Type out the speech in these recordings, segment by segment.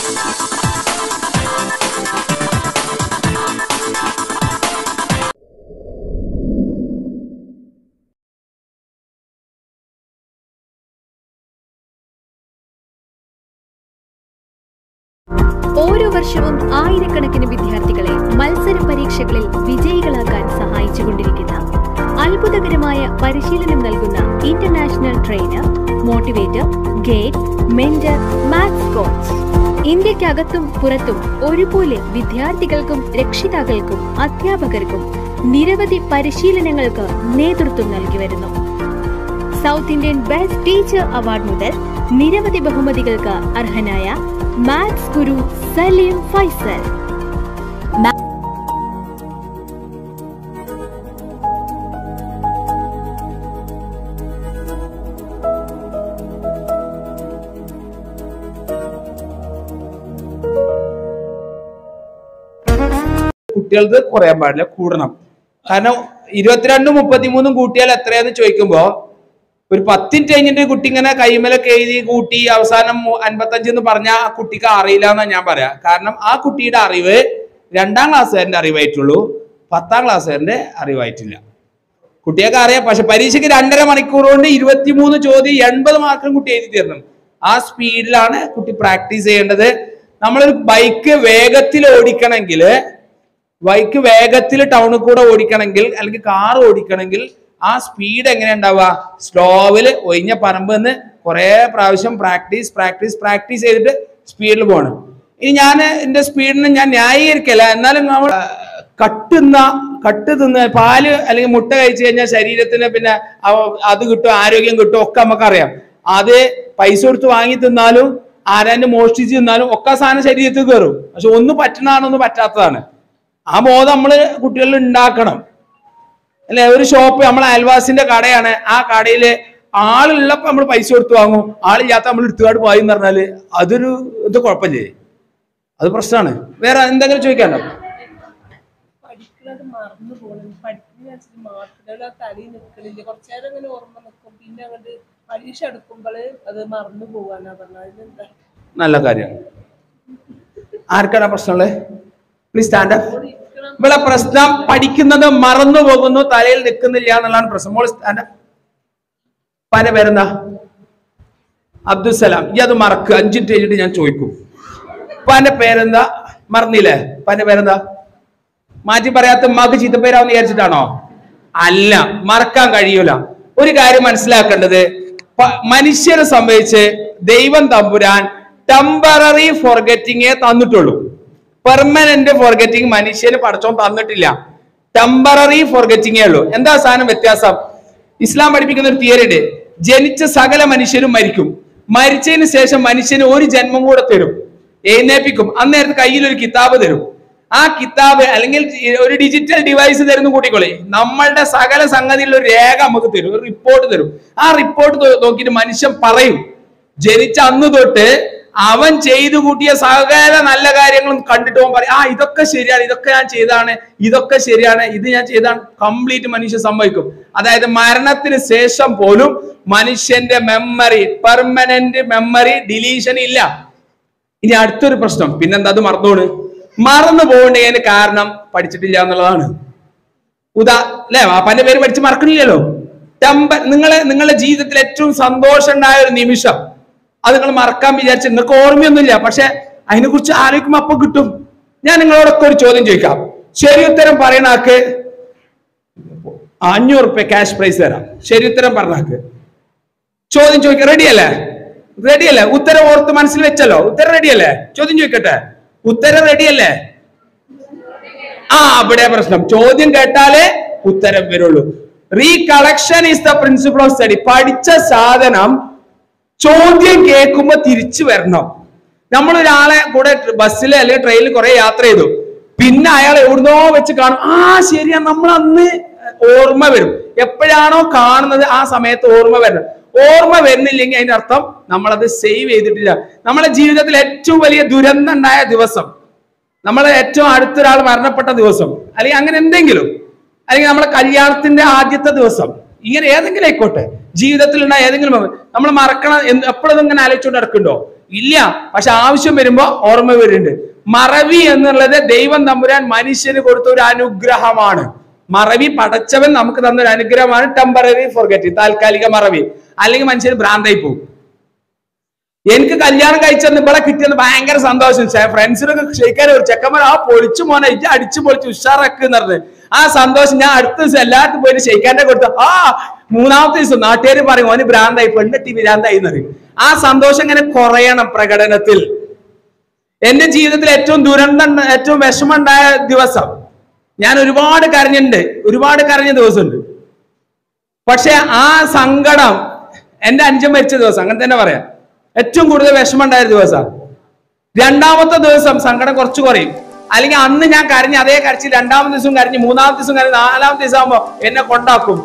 ഓരോ വർഷവും ആയിരക്കണക്കിന് വിദ്യാർത്ഥികളെ മത്സര പരീക്ഷകളിൽ വിജയികളാക്കാൻ സഹായിച്ചുകൊണ്ടിരിക്കുന്ന അത്ഭുതകരമായ പരിശീലനം നൽകുന്ന international trainer motivator guide mentor maths coach ഇന്ത്യക്കകത്തും പുറത്തും ഒരുപോലെ വിദ്യാർത്ഥികൾക്കും രക്ഷിതാക്കൾക്കും അധ്യാപകർക്കും നിരവധി പരിശീലനങ്ങൾക്ക് നേതൃത്വം നൽകി വരുന്നു south Indian best teacher award മുതൽ നിരവധി ബഹുമതികൾക്ക് അർഹനായ മാത്സ് ഗുരു സലീം ഫൈസൽ കുട്ടികൾക്ക് കുറയാൻ പാടില്ല കൂടണം കാരണം ഇരുപത്തിരണ്ടും മുപ്പത്തിമൂന്നും കൂട്ടിയാൽ എത്രയാന്ന് ചോദിക്കുമ്പോ ഒരു പത്തിൻറ്റ് കഴിഞ്ഞിട്ട് കുട്ടി ഇങ്ങനെ കൈമലൊക്കെ എഴുതി കൂട്ടി അവസാനം അൻപത്തഞ്ച് എന്ന് പറഞ്ഞാൽ ആ കുട്ടിക്ക് അറിയില്ല എന്നാ ഞാൻ പറയാ കാരണം ആ കുട്ടിയുടെ അറിവ് രണ്ടാം ക്ലാസ്സുകാരന്റെ അറിവായിട്ടുള്ളൂ പത്താം ക്ലാസ്സുകാരന്റെ അറിവായിട്ടില്ല കുട്ടിയൊക്കെ അറിയാം പക്ഷെ പരീക്ഷയ്ക്ക് രണ്ടര മണിക്കൂർ കൊണ്ട് ഇരുപത്തിമൂന്ന് ചോദ്യം എൺപത് മാർക്കും കുട്ടി എഴുതി തരണം ആ സ്പീഡിലാണ് കുട്ടി പ്രാക്ടീസ് ചെയ്യേണ്ടത് നമ്മളൊരു ബൈക്ക് വേഗത്തിൽ ഓടിക്കണമെങ്കിൽ ബൈക്ക് വേഗത്തിൽ ടൗണിൽ കൂടെ ഓടിക്കണമെങ്കിൽ അല്ലെങ്കിൽ കാർ ഓടിക്കണമെങ്കിൽ ആ സ്പീഡ് എങ്ങനെ ഉണ്ടാവുക സ്ലോവില് ഒഴിഞ്ഞ പറമ്പ് നിന്ന് കുറെ പ്രാവശ്യം പ്രാക്ടീസ് പ്രാക്ടീസ് പ്രാക്ടീസ് ചെയ്തിട്ട് സ്പീഡിൽ പോകണം ഇനി ഞാൻ എന്റെ സ്പീഡിന് ഞാൻ ന്യായീകരിക്കല്ല എന്നാലും നമ്മൾ ആ, കട്ടുന്ന കട്ട് തിന്ന് പാല് അല്ലെങ്കിൽ മുട്ട കഴിച്ചു കഴിഞ്ഞാൽ ശരീരത്തിന് പിന്നെ അവ- അത് കിട്ടും ആരോഗ്യം കിട്ടും ഒക്കെ നമുക്കറിയാം അത് പൈസ കൊടുത്ത് വാങ്ങി തിന്നാലും ആരാന്റെ മോഷ്ടിച്ച് തിന്നാലും ഒക്കെ ആ സാധനം ശരീരത്തിൽ കയറും പക്ഷെ ഒന്ന് പറ്റണതാണ് ഒന്ന് പറ്റാത്തതാണ് ആ ബോധം നമ്മൾ കുട്ടികളിൽ ഉണ്ടാക്കണം അല്ലെ ഒരു ഷോപ്പ് നമ്മളെ അയൽവാസിന്റെ കടയാണ് ആ കടയില് ആളുള്ളപ്പോ നമ്മൾ പൈസ കൊടുത്ത് വാങ്ങും ആളില്ലാത്ത നമ്മൾ എടുത്തുകാട് പോയി എന്ന് പറഞ്ഞാല് അതൊരു ഇത് കുഴപ്പമില്ലേ അത് പ്രശ്നമാണ് വേറെ എന്തെങ്കിലും ചോദിക്കാണ്ടോ പഠിക്കുന്നത് മറന്നു പോകുന്നു പഠിക്കുന്ന വെച്ചിട്ട് മാർക്കുകൾ തലയിൽ നിൽക്കണില്ല കുറച്ചു നേരം അങ്ങനെ ഓർമ്മ നിൽക്കും പിന്നെ അങ്ങോട്ട് പരീക്ഷ എടുക്കുമ്പോൾ അത് മറന്നു പോകാനാ പറഞ്ഞത് അതിനെന്താ നല്ല കാര്യമാണ് ആർക്കാണ് പ്രശ്നമുള്ളത് പ്ലീസ് സ്റ്റാൻഡ് അപ്പ് ഇവിടെ പ്രശ്നം പഠിക്കുന്നത് മറന്നു പോകുന്നു തലയിൽ നിൽക്കുന്നില്ല എന്നുള്ളതാണ് പ്രശ്നം മോൾ സ്റ്റാൻഡ് അപ്പ് പല പേരെന്താ അബ്ദുസലാം ഈ അത് മറക്കുക അഞ്ചിട്ട് കഴിഞ്ഞിട്ട് ഞാൻ ചോദിക്കും പന്റെ പേരെന്താ മറന്നില്ലേ പന്റെ പേരെന്താ മാറ്റി പറയാത്ത ഉമ്മാക്ക് ചീത്തപ്പേരാവെന്ന് വിചാരിച്ചിട്ടാണോ അല്ല മറക്കാൻ കഴിയൂല ഒരു കാര്യം മനസ്സിലാക്കേണ്ടത് പ- മനുഷ്യരെ സംബന്ധിച്ച് ദൈവം തമ്പുരാൻ ടെമ്പററി ഫോർഗറ്റിങ്ങേ തന്നിട്ടുള്ളൂ പെർമനന്റ് ഫോർഗറ്റിംഗ് മനുഷ്യന് പടച്ചോൻ തന്നിട്ടില്ല ടെമ്പററി ഫോർഗറ്റിങ്ങേ ഉള്ളൂ എന്താ സാധനം വ്യത്യാസം ഇസ്ലാം പഠിപ്പിക്കുന്ന ഒരു തിയറി ഉണ്ട് ജനിച്ച സകല മനുഷ്യരും മരിക്കും മരിച്ചതിന് ശേഷം മനുഷ്യന് ഒരു ജന്മം കൂടെ തരും എഴുന്നേപ്പിക്കും അന്നേരത്ത് കയ്യിൽ ഒരു കിതാബ് തരും ആ കിതാബ് അല്ലെങ്കിൽ ഒരു ഡിജിറ്റൽ ഡിവൈസ് തരുന്നു കൂട്ടിക്കൊള്ളി നമ്മളുടെ സകല സംഗതിയിൽ ഒരു രേഖ നമുക്ക് തരും ഒരു റിപ്പോർട്ട് തരും ആ റിപ്പോർട്ട് നോക്കിയിട്ട് മനുഷ്യൻ പറയും ജനിച്ച അന്ന് തൊട്ട് അവൻ ചെയ്തു കൂട്ടിയ സകല നല്ല കാര്യങ്ങളും കണ്ടിട്ട് അവൻ പറയും ആ ഇതൊക്കെ ശരിയാണ് ഇതൊക്കെ ഞാൻ ചെയ്താണ് ഇതൊക്കെ ശരിയാണ് ഇത് ഞാൻ ചെയ്താണ് കംപ്ലീറ്റ് മനുഷ്യൻ സംഭവിക്കും അതായത് മരണത്തിന് ശേഷം പോലും മനുഷ്യന്റെ മെമ്മറി പെർമനന്റ് മെമ്മറി ഡിലീഷൻ ഇല്ല ഇനി അടുത്തൊരു പ്രശ്നം പിന്നെന്താ അത് മറന്നോണ് മറന്നു പോകേണ്ടതിന് കാരണം പഠിച്ചിട്ടില്ല എന്നുള്ളതാണ് ഉദാ അല്ലെ വാപ്പാന്റെ പേര് പഠിച്ച് മറക്കണില്ലല്ലോ ടെമ്പ നിങ്ങളെ നിങ്ങളുടെ ജീവിതത്തിൽ ഏറ്റവും സന്തോഷം ഉണ്ടായ ഒരു നിമിഷം അത് നിങ്ങൾ മറക്കാൻ വിചാരിച്ചു നിങ്ങൾക്ക് ഓർമ്മയൊന്നുമില്ല പക്ഷെ അതിനെ കുറിച്ച് ആലോചിക്കുമ്പോ അപ്പൊ കിട്ടും ഞാൻ നിങ്ങളോടൊക്കെ ഒരു ചോദ്യം ചോദിക്കാം ശരി ഉത്തരം പറയണ ആക്ക് അഞ്ഞൂറ് റുപ്യ ക്യാഷ് പ്രൈസ് തരാം ശരി ഉത്തരം പറഞ്ഞാക്ക് ചോദ്യം ചോദിക്കാം റെഡി അല്ലേ റെഡി അല്ലേ ഉത്തരം ഓർത്ത് മനസ്സിൽ വെച്ചല്ലോ ഉത്തരം റെഡി അല്ലേ ചോദ്യം ചോദിക്കട്ടെ ഉത്തരം റെഡി അല്ലേ ആ അവിടെ പ്രശ്നം ചോദ്യം കേട്ടാലേ ഉത്തരം വരുള്ളൂ recollection is the principle of study പഠിച്ച സാധനം ചോദ്യം കേൾക്കുമ്പോ തിരിച്ചു വരണം നമ്മൾ ഒരാളെ കൂടെ ബസ്സിൽ അല്ലെങ്കിൽ ട്രെയിനിൽ കുറെ യാത്ര ചെയ്തു പിന്നെ അയാൾ എവിടുന്നോ വെച്ച് കാണും ആ ശരിയാ നമ്മൾ അന്ന് ഓർമ്മ വരും എപ്പോഴാണോ കാണുന്നത് ആ സമയത്ത് ഓർമ്മ വരണം ഓർമ്മ വരുന്നില്ലെങ്കിൽ അതിന്റെ അർത്ഥം നമ്മളത് സേവ് ചെയ്തിട്ടില്ല നമ്മളെ ജീവിതത്തിൽ ഏറ്റവും വലിയ ദുരന്തം ഉണ്ടായ ദിവസം നമ്മളെ ഏറ്റവും അടുത്തൊരാൾ മരണപ്പെട്ട ദിവസം അല്ലെങ്കിൽ അങ്ങനെ എന്തെങ്കിലും അല്ലെങ്കിൽ നമ്മളെ കല്യാണത്തിന്റെ ആദ്യത്തെ ദിവസം ഇങ്ങനെ ഏതെങ്കിലും ആയിക്കോട്ടെ ജീവിതത്തിൽ ഉണ്ടായ ഏതെങ്കിലും നമ്മൾ മറക്കണം എന്ന് എപ്പോഴും ഇങ്ങനെ ആലോചിച്ചുകൊണ്ട് നടക്കുന്നുണ്ടോ ഇല്ല പക്ഷെ ആവശ്യം വരുമ്പോ ഓർമ്മ വരുന്നുണ്ട് മറവി എന്നുള്ളത് ദൈവം തമ്പുരാൻ മനുഷ്യന് കൊടുത്ത ഒരു അനുഗ്രഹമാണ് മറവി പടച്ചവൻ നമുക്ക് തന്ന ഒരു അനുഗ്രഹമാണ് ടെമ്പററി ഫോർഗറ്റ് താൽക്കാലിക മറവി അല്ലെങ്കിൽ മനുഷ്യന് ഭ്രാന്തായി പോകും എനിക്ക് കല്യാണം കഴിച്ചെന്ന് ഇവിടെ കിട്ടിയെന്ന് ഭയങ്കര സന്തോഷം ഫ്രണ്ട്സിനൊക്കെ ക്ഷയിക്കാൻ ഒരു ചെക്കന്മാർ ആ പൊളിച്ചു മോനെ ഇജ്ജ് അടിച്ചു പൊളിച്ച് ഉഷാറാക്ക് എന്ന് പറഞ്ഞ് ആ സന്തോഷം ഞാൻ അടുത്ത ദിവസം എല്ലാവർക്കും പോയിട്ട് ഷെയ്ക്കാന്റെ കൊടുത്തു ആ മൂന്നാമത്തെ ദിവസം നാട്ടുകാർ പറയും ഓന് ഭ്രാന്തായി പെണ്ണെട്ടി ഭ്രാന്തായി എന്ന് പറയും ആ സന്തോഷം ഇങ്ങനെ കുറയണം പ്രകടനത്തിൽ എന്റെ ജീവിതത്തിൽ ഏറ്റവും ദുരന്തം ഏറ്റവും വിഷമമുണ്ടായ ദിവസം ഞാൻ ഒരുപാട് കരഞ്ഞിട്ടുണ്ട് ഒരുപാട് കരഞ്ഞ ദിവസമുണ്ട് പക്ഷെ ആ സങ്കടം എന്റെ അഞ്ചൻ മരിച്ച ദിവസം അങ്ങനെ തന്നെ പറയാം ഏറ്റവും കൂടുതൽ വിഷമം ഉണ്ടായ ദിവസം രണ്ടാമത്തെ ദിവസം സങ്കടം കുറച്ച് കുറയും അല്ലെങ്കിൽ അന്ന് ഞാൻ കരഞ്ഞ് അതേ കരച്ചിൽ രണ്ടാമത്തെ ദിവസം കരഞ്ഞ് മൂന്നാമത്തെ ദിവസം കരഞ്ഞ് നാലാമത്തെ ദിവസം ആകുമ്പോ എന്നെ കൊണ്ടാക്കും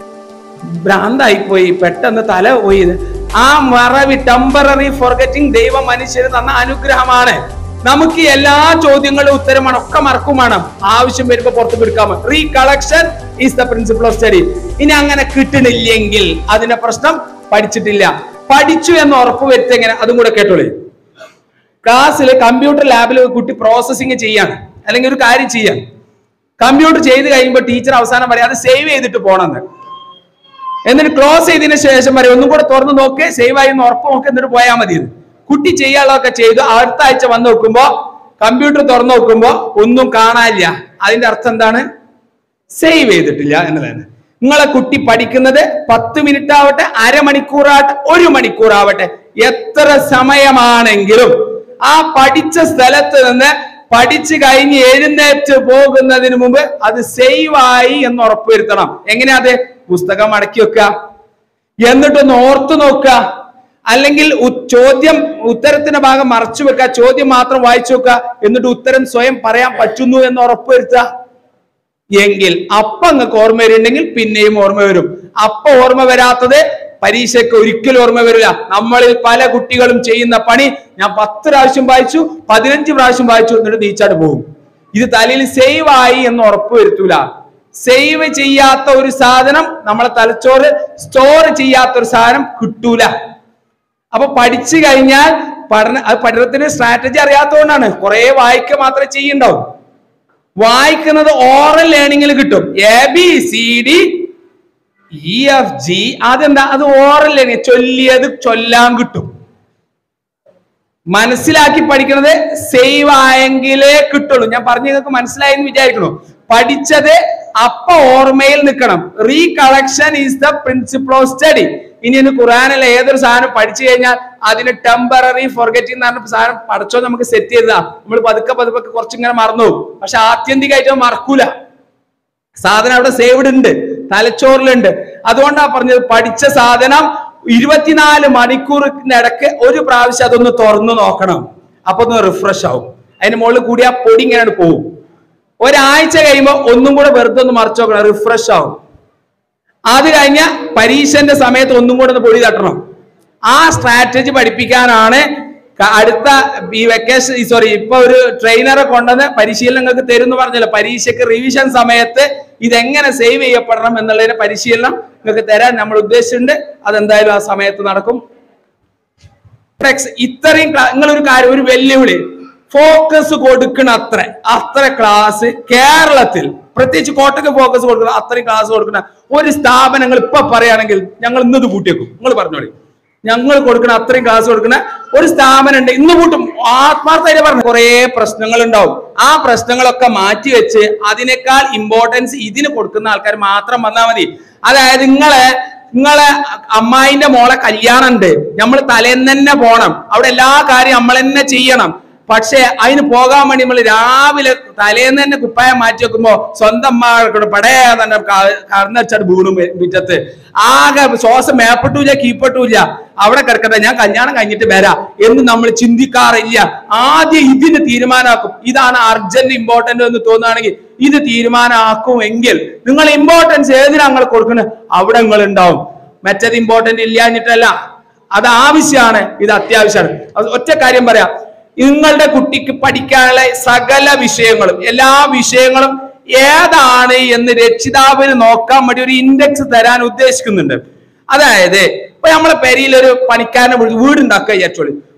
ഭ്രാന്തായി പോയി പെട്ടെന്ന് തല പോയി ആ മറവി ടെമ്പററി ഫോർഗറ്റിംഗ് ദൈവം മനുഷ്യന് തന്ന അനുഗ്രഹമാണ് നമുക്ക് എല്ലാ ചോദ്യങ്ങളും ഉത്തരമാണ് ഒക്കെ മറക്കും വേണം ആവശ്യം വരുമ്പോ പുറത്ത് എടുക്കാം recollection is the principle of study ഇനി അങ്ങനെ കിട്ടണില്ലെങ്കിൽ അതിന്റെ പ്രശ്നം പഠിച്ചിട്ടില്ല പഠിച്ചു എന്ന് ഉറപ്പ് വരുത്തെങ്ങനെ അതും കൂടെ കേട്ടോളേ ക്ലാസ്സിൽ കമ്പ്യൂട്ടർ ലാബിൽ കുട്ടി പ്രോസസ്സിങ് ചെയ്യാണ് അല്ലെങ്കിൽ ഒരു കാര്യം ചെയ്യാൻ കമ്പ്യൂട്ടർ ചെയ്ത് കഴിയുമ്പോൾ ടീച്ചർ അവസാനം പറയും അത് സേവ് ചെയ്തിട്ട് പോണെന്ന് എന്നിട്ട് ക്ലോസ് ചെയ്തതിന് ശേഷം പറയും ഒന്നും കൂടെ തുറന്ന് നോക്ക് സേവ് ആയി എന്ന് ഉറപ്പ് നോക്ക് എന്നിട്ട് പോയാൽ മതി എന്ന്. കുട്ടി ചെയ്യാനുള്ളതൊക്കെ ചെയ്തു അടുത്ത ആഴ്ച വന്ന് നോക്കുമ്പോ കമ്പ്യൂട്ടർ തുറന്നു നോക്കുമ്പോ ഒന്നും കാണാനില്ല അതിന്റെ അർത്ഥം എന്താണ് സേവ് ചെയ്തിട്ടില്ല എന്നുള്ളതാണ് നിങ്ങളെ കുട്ടി പഠിക്കുന്നത് പത്ത് മിനിറ്റ് ആവട്ടെ അരമണിക്കൂറാവട്ടെ ഒരു മണിക്കൂറാവട്ടെ എത്ര സമയമാണെങ്കിലും ആ പഠിച്ച സ്ഥലത്ത് നിന്ന് പഠിച്ചു കഴിഞ്ഞ് എഴുന്നേറ്റ് പോകുന്നതിന് മുമ്പ് അത് സേവ് ആയി എന്ന് ഉറപ്പുവരുത്തണം എങ്ങനെയാ അത് പുസ്തകം മടക്കി വെക്കുക എന്നിട്ടൊന്ന് ഓർത്തു നോക്കുക അല്ലെങ്കിൽ ഉ- ചോദ്യം ഉത്തരത്തിന്റെ ഭാഗം മറച്ചു വെക്കുക ചോദ്യം മാത്രം വായിച്ചു വെക്കുക എന്നിട്ട് ഉത്തരം സ്വയം പറയാൻ പറ്റുന്നു എന്ന് ഉറപ്പുവരുത്തുക എങ്കിൽ അപ്പൊ നിങ്ങൾക്ക് ഓർമ്മ വരുന്നുണ്ടെങ്കിൽ പിന്നെയും ഓർമ്മ വരും അപ്പൊ ഓർമ്മ വരാത്തത് പരീക്ഷയ്ക്ക് ഒരിക്കലും ഓർമ്മ വരില്ല നമ്മളിൽ പല കുട്ടികളും ചെയ്യുന്ന പണി ഞാൻ പത്ത് പ്രാവശ്യം വായിച്ചു പതിനഞ്ച് പ്രാവശ്യം വായിച്ചു എന്നിട്ട് നീച്ചാട് പോകും ഇത് തലയിൽ സേവ് ആയി എന്ന് ഉറപ്പ് വരുത്തൂല സേവ് ചെയ്യാത്ത ഒരു സാധനം നമ്മളെ തലച്ചോറ് സ്റ്റോർ ചെയ്യാത്ത ഒരു സാധനം കിട്ടൂല അപ്പൊ പഠിച്ചു കഴിഞ്ഞാൽ പഠന അത് പഠനത്തിന് സ്ട്രാറ്റജി അറിയാത്തതുകൊണ്ടാണ് കുറെ വായിക്കുക മാത്രമേ ചെയ്യുണ്ടാവും വായിക്കുന്നത് ഓറൽ ലേണിംഗിൽ കിട്ടും A B C D E F G അതെന്താ അത് ഓറൽ ലേണിംഗ് ചൊല്ലിയത് ചൊല്ലാൻ കിട്ടും മനസ്സിലാക്കി പഠിക്കുന്നത് സേവ് ആയെങ്കിലേ കിട്ടുള്ളൂ ഞാൻ പറഞ്ഞു നിങ്ങൾക്ക് മനസ്സിലായി എന്ന് വിചാരിക്കണു പഠിച്ചത് അപ്പൊ ഓർമ്മയിൽ നിൽക്കണം recollection is the principle of study ഇനി ഇന്ന് ഖുറാനിലെ ഏതൊരു സാധനം പഠിച്ചു കഴിഞ്ഞാൽ അതിന് ടെമ്പററി ഫോർഗറ്റിംഗ് എന്ന് പറഞ്ഞ സാധനം പഠിച്ചോ നമുക്ക് സെറ്റ് ചെയ്തതാ നമ്മൾ പതുക്കെ പതുക്കെ കുറച്ചിങ്ങനെ മറന്നു പോകും. പക്ഷെ ആത്യന്തികമായിട്ട് അത് മറക്കൂല സാധനം അവിടെ സേവ്ഡ് ഉണ്ട് തലച്ചോറിലുണ്ട് അതുകൊണ്ടാ പറഞ്ഞത് പഠിച്ച സാധനം ഇരുപത്തിനാല് മണിക്കൂറിന്റെ ഇടയ്ക്ക് ഒരു പ്രാവശ്യം അതൊന്ന് തുറന്നു നോക്കണം അപ്പൊ ഒന്ന് റിഫ്രഷ് ആവും അതിന് മുകളിൽ കൂടി ആ പൊടി ഇങ്ങനെ പോകും ഒരാഴ്ച കഴിയുമ്പോൾ ഒന്നും കൂടെ വെറുതെ ഒന്ന് മറിച്ച് നോക്കണം റിഫ്രഷ് ആവും അത് കഴിഞ്ഞ പരീക്ഷന്റെ സമയത്ത് ഒന്നും കൂടെ ഒന്ന് പൊടി തട്ടണം ആ സ്ട്രാറ്റജി പഠിപ്പിക്കാനാണ് ക- അടുത്ത ഈ വെക്കേഷൻ സോറി ഇപ്പൊ ഒരു ട്രെയിനറെ കൊണ്ടുവന്ന് പരിശീലനം നിങ്ങൾക്ക് തരും എന്ന് പറഞ്ഞല്ലോ പരീക്ഷയ്ക്ക് റിവിഷൻ സമയത്ത് ഇതെങ്ങനെ സേവ് ചെയ്യപ്പെടണം എന്നുള്ളതിന് പരിശീലനം നിങ്ങൾക്ക് തരാൻ നമ്മൾ ഉദ്ദേശിച്ചിട്ടുണ്ട് അതെന്തായാലും ആ സമയത്ത് നടക്കും ടെക്സ് ഇത്രയും നിങ്ങൾ ഒരു കാര്യം ഒരു വെല്ലുവിളി ഫോക്കസ് കൊടുക്കണ അത്ര അത്ര ക്ലാസ് കേരളത്തിൽ പ്രത്യേകിച്ച് കോട്ടയ്ക്ക് ഫോക്കസ് കൊടുക്കുന്ന അത്രയും ക്ലാസ് കൊടുക്കുന്ന ഒരു സ്ഥാപനങ്ങൾ ഇപ്പൊ പറയുകയാണെങ്കിൽ ഞങ്ങൾ ഇന്നത് കൂട്ടിയേക്കും നിങ്ങൾ പറഞ്ഞോളി ഞങ്ങൾ കൊടുക്കുന്ന അത്രയും ക്ലാസ് കൊടുക്കുന്ന ഒരു സ്ഥാപനം ഉണ്ട് ഇന്ന് കൂട്ടും ആത്മാർത്ഥമായിട്ട് പറഞ്ഞു കുറെ പ്രശ്നങ്ങൾ ഉണ്ടാവും ആ പ്രശ്നങ്ങളൊക്കെ മാറ്റി വെച്ച് അതിനേക്കാൾ ഇമ്പോർട്ടൻസ് ഇതിന് കൊടുക്കുന്ന ആൾക്കാർ മാത്രം വന്നാൽ മതി അതായത് നിങ്ങളെ നിങ്ങളെ അമ്മായിന്റെ മോളെ കല്യാണം ഉണ്ട് നമ്മൾ തലേന്ന് തന്നെ പോണം അവിടെ എല്ലാ കാര്യം നമ്മൾ തന്നെ ചെയ്യണം പക്ഷെ അതിന് പോകാൻ വേണ്ടി നമ്മൾ രാവിലെ തലേന്ന് തന്നെ കുപ്പായം മാറ്റി വെക്കുമ്പോ സ്വന്തം അമ്മ പടയാ തന്നെ കറന്നു വെച്ചാൽ വീണു മുറ്റത്ത് ആകെ ശ്വാസം മേപ്പട്ടൂല കീപ്പട്ടൂല അവിടെ കിടക്കട്ടെ ഞാൻ കല്യാണം കഴിഞ്ഞിട്ട് വരാം എന്ന് നമ്മൾ ചിന്തിക്കാറില്ല ആദ്യം ഇതിന് തീരുമാനമാക്കും ഇതാണ് അർജന്റ് ഇമ്പോർട്ടന്റ് എന്ന് തോന്നുകയാണെങ്കിൽ ഇത് തീരുമാനമാക്കും എങ്കിൽ നിങ്ങൾ ഇമ്പോർട്ടൻസ് ഏതിനാ നിങ്ങൾ കൊടുക്കുന്നത് അവിടെ നിങ്ങൾ ഉണ്ടാവും മറ്റത് ഇമ്പോർട്ടന്റ് ഇല്ലാഞ്ഞിട്ടല്ല അത് ആവശ്യമാണ് ഇത് അത്യാവശ്യമാണ് അത് ഒറ്റ കാര്യം പറയാം നിങ്ങളുടെ കുട്ടിക്ക് പഠിക്കാനുള്ള സകല വിഷയങ്ങളും എല്ലാ വിഷയങ്ങളും ഏതാണ് എന്ന് രക്ഷിതാവിന് നോക്കാൻ വേണ്ടി ഒരു ഇൻഡെക്സ് തരാൻ ഉദ്ദേശിക്കുന്നുണ്ട് അതായത് ഇപ്പൊ നമ്മളെ പെരിയിൽ ഒരു പണിക്കാരനെ വിളിച്ച് വീടുണ്ടാക്കുക വിചാരിച്ചോളി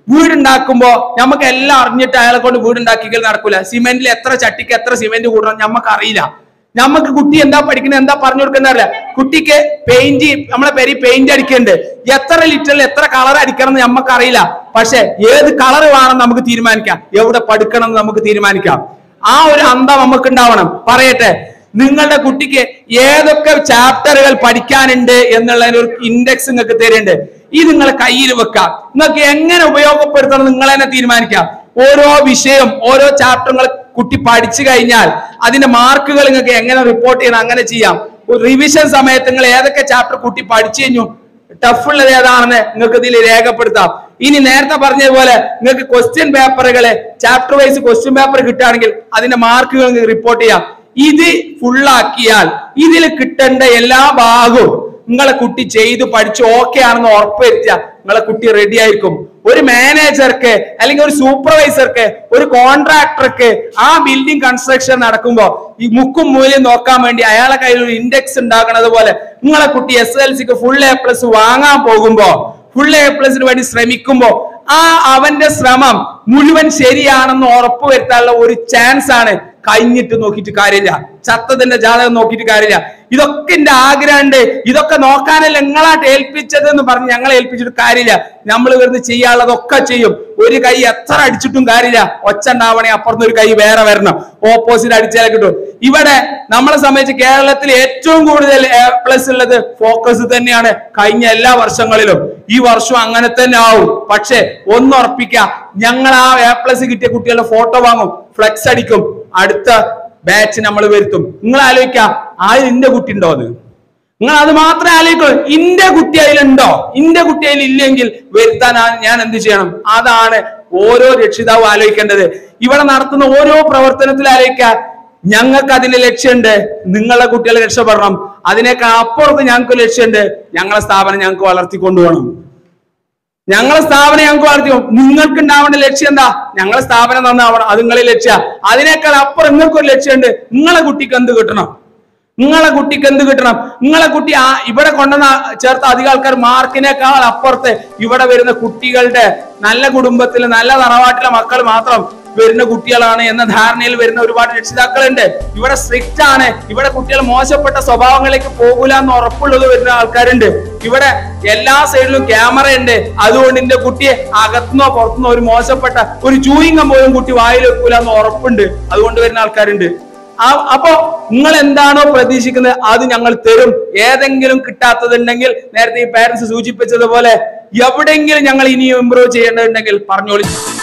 വീടുണ്ടാക്കുമ്പോ നമുക്ക് എല്ലാം അറിഞ്ഞിട്ട് അയാളെ കൊണ്ട് വീടുണ്ടാക്കിക്കൽ നടക്കൂല സിമെന്റിൽ എത്ര ചട്ടിക്ക് എത്ര സിമെന്റ് കൂടണം നമുക്ക് അറിയില്ല നമുക്ക് കുട്ടി എന്താ പഠിക്കുന്നത് എന്താ പറഞ്ഞു കൊടുക്കുന്ന അറിയില്ല കുട്ടിക്ക് പെയിന്റ് നമ്മളെ പേര് പെയിന്റ് അടിക്കുന്നുണ്ട് എത്ര ലിറ്ററിൽ എത്ര കളർ അടിക്കണം എന്ന് നമുക്ക് അറിയില്ല പക്ഷെ ഏത് കളർ വേണം നമുക്ക് തീരുമാനിക്കാം എവിടെ പഠിക്കണം എന്ന് നമുക്ക് തീരുമാനിക്കാം ആ ഒരു അന്തം നമുക്ക് ഉണ്ടാവണം പറയട്ടെ നിങ്ങളുടെ കുട്ടിക്ക് ഏതൊക്കെ ചാപ്റ്ററുകൾ പഠിക്കാനുണ്ട് എന്നുള്ളതിന് ഒരു ഇൻഡെക്സ് നിങ്ങൾക്ക് തരുന്നുണ്ട് ഇത് നിങ്ങളെ കയ്യിൽ വെക്കാം നിങ്ങൾക്ക് എങ്ങനെ ഉപയോഗപ്പെടുത്തണം നിങ്ങൾ തന്നെ തീരുമാനിക്കാം ഓരോ വിഷയം ഓരോ ചാപ്റ്റർ നിങ്ങൾ കുട്ടി പഠിച്ചു കഴിഞ്ഞാൽ അതിന്റെ മാർക്കുകൾ നിങ്ങൾക്ക് എങ്ങനെ റിപ്പോർട്ട് ചെയ്യണം അങ്ങനെ ചെയ്യാം റിവിഷൻ സമയത്ത് നിങ്ങൾ ഏതൊക്കെ ചാപ്റ്റർ കുട്ടി പഠിച്ചു കഴിഞ്ഞു ടഫ് ഉള്ളത് ഏതാണെന്ന് നിങ്ങൾക്ക് ഇതിൽ രേഖപ്പെടുത്താം ഇനി നേരത്തെ പറഞ്ഞതുപോലെ നിങ്ങൾക്ക് ക്വസ്റ്റ്യൻ പേപ്പറുകള് ചാപ്റ്റർ വൈസ് ക്വസ്റ്റ്യൻ പേപ്പർ കിട്ടുകയാണെങ്കിൽ അതിന്റെ മാർക്കുകൾ നിങ്ങൾക്ക് റിപ്പോർട്ട് ചെയ്യാം ഇത് ഫുള്ളാക്കിയാൽ ഇതിൽ കിട്ടേണ്ട എല്ലാ ഭാഗവും നിങ്ങളെ കുട്ടി ചെയ്ത് പഠിച്ച് ഓക്കെ ആണെന്ന് ഉറപ്പുവരുത്തുക നിങ്ങളെ കുട്ടി റെഡി ആയിരിക്കും ഒരു മാനേജർക്ക് അല്ലെങ്കിൽ ഒരു സൂപ്പർവൈസർക്ക് ഒരു കോൺട്രാക്ടർക്ക് ആ ബിൽഡിംഗ് കൺസ്ട്രക്ഷൻ നടക്കുമ്പോ ഈ മുക്കും മൂല്യം നോക്കാൻ വേണ്ടി അയാളെ കയ്യിൽ ഒരു ഇൻഡെക്സ് ഉണ്ടാക്കുന്നത് പോലെ നിങ്ങളെ കുട്ടി എസ് എൽ സിക്ക് ഫുൾ എ പ്ലസ് വാങ്ങാൻ പോകുമ്പോ ഫുൾ എ പ്ലസിന് വേണ്ടി ശ്രമിക്കുമ്പോ ആ അവന്റെ ശ്രമം മുഴുവൻ ശരിയാണെന്ന് ഉറപ്പുവരുത്താനുള്ള ഒരു ചാൻസ് ആണ് കഴിഞ്ഞിട്ട് നോക്കിയിട്ട് കാര്യമില്ല ചത്തതിന്റെ ജാതകം നോക്കിയിട്ട് കാര്യമില്ല ഇതൊക്കെ എന്റെ ആഗ്രഹമുണ്ട് ഇതൊക്കെ നോക്കാനല്ല നിങ്ങളായിട്ട് ഏൽപ്പിച്ചത് എന്ന് പറഞ്ഞ് ഞങ്ങളെ ഏൽപ്പിച്ചിട്ട് കാര്യമില്ല നമ്മൾ വരുന്ന ചെയ്യാനുള്ളതൊക്കെ ചെയ്യും ഒരു കൈ എത്ര അടിച്ചിട്ടും കാര്യമില്ല ഒച്ച ഉണ്ടാവണേ അപ്പുറത്ത് ഒരു കൈ വേറെ വരണം ഓപ്പോസിറ്റ് അടിച്ചാലേ കിട്ടും ഇവിടെ നമ്മളെ സംബന്ധിച്ച് കേരളത്തിൽ ഏറ്റവും കൂടുതൽ എ പ്ലസ് ഉള്ളത് ഫോക്കസ് തന്നെയാണ് കഴിഞ്ഞ എല്ലാ വർഷങ്ങളിലും ഈ വർഷം അങ്ങനെ തന്നെ ആവും പക്ഷെ ഒന്ന് ഉറപ്പിക്കാം ഞങ്ങൾ ആ എ പ്ലസ് കിട്ടിയ കുട്ടികളുടെ ഫോട്ടോ വാങ്ങും ഫ്ലെക്സ് അടിക്കും അടുത്ത ബാച്ച് നമ്മൾ വരുത്തും നിങ്ങൾ ആലോചിക്കാം ആരും ഇന്റെ കുട്ടി ഉണ്ടോ അത് നിങ്ങൾ അത് മാത്രമേ ആലോചിക്കൂ ഇന്റെ കുട്ടി അതിലുണ്ടോ ഇന്റെ കുട്ടി അതിൽ ഇല്ലെങ്കിൽ വരുത്താൻ ആ- ഞാൻ എന്ത് ചെയ്യണം അതാണ് ഓരോ രക്ഷിതാവും ആലോചിക്കേണ്ടത് ഇവിടെ നടത്തുന്ന ഓരോ പ്രവർത്തനത്തിലും ആലോചിക്കുക ഞങ്ങൾക്ക് അതിന്റെ ലക്ഷ്യമുണ്ട് നിങ്ങളുടെ കുട്ടികളെ രക്ഷപ്പെടണം അതിനേക്കാൾ അപ്പുറത്ത് ഞങ്ങൾക്ക് ലക്ഷ്യമുണ്ട് ഞങ്ങളെ സ്ഥാപനം ഞങ്ങൾക്ക് വളർത്തിക്കൊണ്ടുപോകണം ഞങ്ങളെ സ്ഥാപനം ഞങ്ങൾക്ക് വളർത്തി നിങ്ങൾക്ക് ഉണ്ടാവേണ്ട ലക്ഷ്യം എന്താ ഞങ്ങളെ സ്ഥാപനം നന്നാവണം അത് നിങ്ങളെ ലക്ഷ്യ അതിനേക്കാൾ അപ്പുറം നിങ്ങൾക്ക് ഒരു ലക്ഷ്യമുണ്ട് നിങ്ങളെ കുട്ടിക്ക് എന്ത് കിട്ടണം നിങ്ങളെ കുട്ടിക്ക് എന്ത് കിട്ടണം നിങ്ങളെ കുട്ടി ആ ഇവിടെ കൊണ്ടുവന്ന ചേർത്ത അധികം ആൾക്കാർ മാർക്കിനേക്കാൾ അപ്പുറത്ത് ഇവിടെ വരുന്ന കുട്ടികളുടെ നല്ല കുടുംബത്തിൽ നല്ല തറവാട്ടിലെ മക്കൾ മാത്രം വരുന്ന കുട്ടികളാണ് എന്ന ധാരണയിൽ വരുന്ന ഒരുപാട് രക്ഷിതാക്കളുണ്ട് ഇവിടെ സ്ട്രിക്റ്റ് ആണ് ഇവിടെ കുട്ടികൾ മോശപ്പെട്ട സ്വഭാവങ്ങളിലേക്ക് പോകൂല എന്ന് ഉറപ്പുള്ളത് വരുന്ന ആൾക്കാരുണ്ട് ഇവിടെ എല്ലാ സൈഡിലും ക്യാമറ ഉണ്ട് അതുകൊണ്ട് എന്റെ കുട്ടിയെ അകത്തുനിന്നോ പുറത്തുനിന്നോ ഒരു മോശപ്പെട്ട ഒരു ചൂയിങ്കം പോലും കുട്ടി വായിൽ വെക്കൂല എന്ന് ഉറപ്പുണ്ട് അതുകൊണ്ട് വരുന്ന ആൾക്കാരുണ്ട് ആ- അപ്പോ നിങ്ങൾ എന്താണോ പ്രതീക്ഷിക്കുന്നത് അത് ഞങ്ങൾ തരും ഏതെങ്കിലും കിട്ടാത്തതുണ്ടെങ്കിൽ നേരത്തെ ഈ പാരന്റ്സ് സൂചിപ്പിച്ചതുപോലെ എവിടെയെങ്കിലും ഞങ്ങൾ ഇനിയും ഇമ്പ്രൂവ് ചെയ്യേണ്ടതുണ്ടെങ്കിൽ പറഞ്ഞോളി